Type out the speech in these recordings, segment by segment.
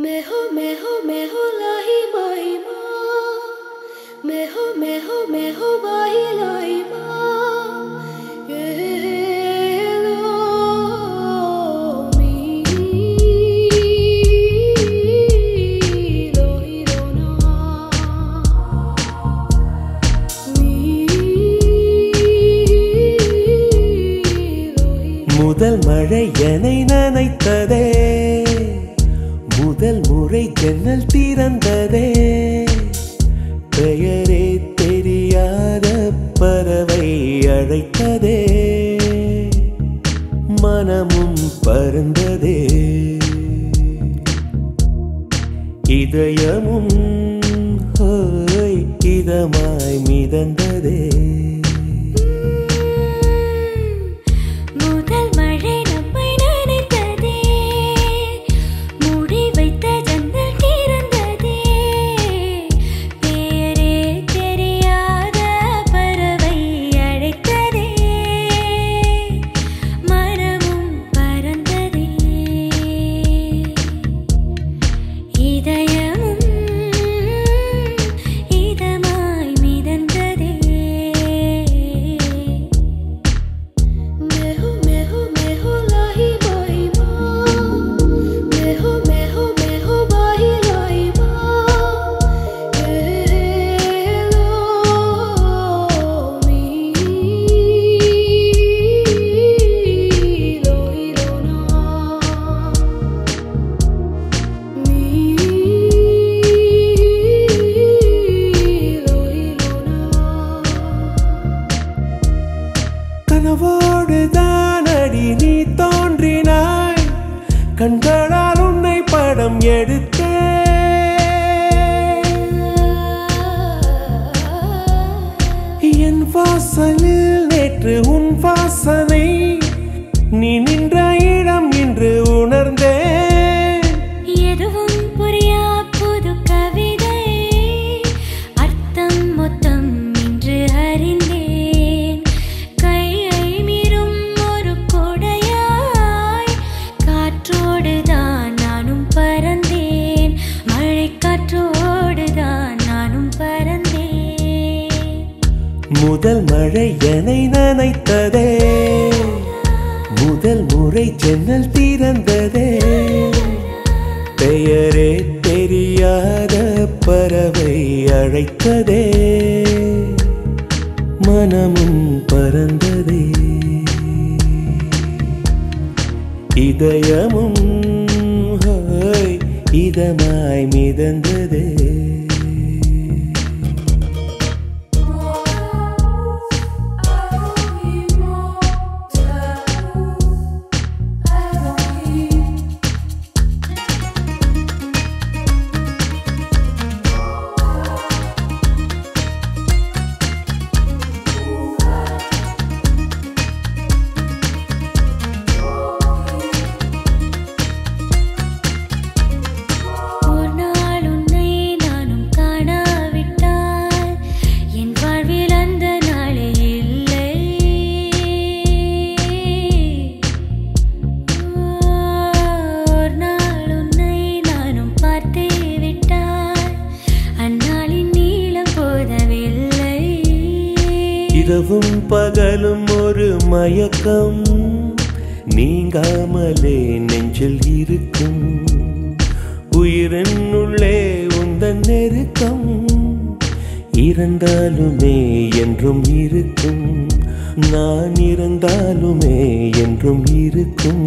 Meho, meho, meho, lahi mai ma. Meho, meho, meho, bahi lai ma. Hello, me. Lo, lo, na. முதல் மழை என்னை நனைத்ததே முதல் முறை ஜன்னல் திறந்ததே பெயரே தெரியாத பறவை அழைத்ததே மனமும் பருந்ததே இதயமும் ஹோய் இதமாய் மிதந்ததே முதல் மழை நம்மை நனைத்ததே மூடி வைத்த ஜன்னல் திறந்ததே பேரே தெரியாத பறவை அழைத்ததே மனமும் பறந்ததே இதயமும் இதமாய் மிதந்ததே Meho, meho, meho, lahi mai ma. Meho, meho, meho, bahi lai ma. Hello, me. Lo, lo, na. கனவோடு தானடி நீ தோன்றினாய் கண்களால் உன்னை படம் எடுத்தேன் என் வாசலில் நேற்று உன் வாசனை நீ நின்ற இடம் இன்று உணர்ந்தேன் எதுவும் புரியா புது கவிதை அர்த்தம் மொத்தம் இன்று அறிந்தேன் கையை மீறும் ஒரு கொடையாய் காற்றோடு தான் நானும் பறந்தேன் மழை காற்றோடு தான் நானும் பறந்தேன் முதல் மழை என்னை நனைத்ததே முதல் முறை ஜன்னல் திறந்ததே பெயரே தெரியாத பறவை அழைத்ததே மனமும் பறந்ததே இதயமும் ஹோய், இதமாய் மிதந்ததே ஒரு நாள் உன்னை நானும் காணாவிட்டால் என் வாழ்வில் அந்த நாளே இல்லை ஒரு நாள் உன்னை நானும் பார்த்தே விட்டால் அந்நாளின் நீளம் போதவில்லை இரவும் பகலும் ஒரு மயக்கம் நீங்காமலே நெஞ்சில் இருக்கும் உயிரின் உள்ளே உந்தன் நெருக்கம் இருந்தாலுமே என்றும் இருக்கும் நான் இருந்தாலுமே என்றும் இருக்கும்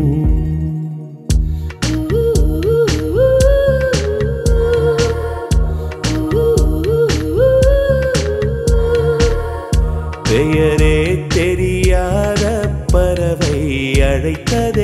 பெயரே தெரியாத பறவை அழைத்ததே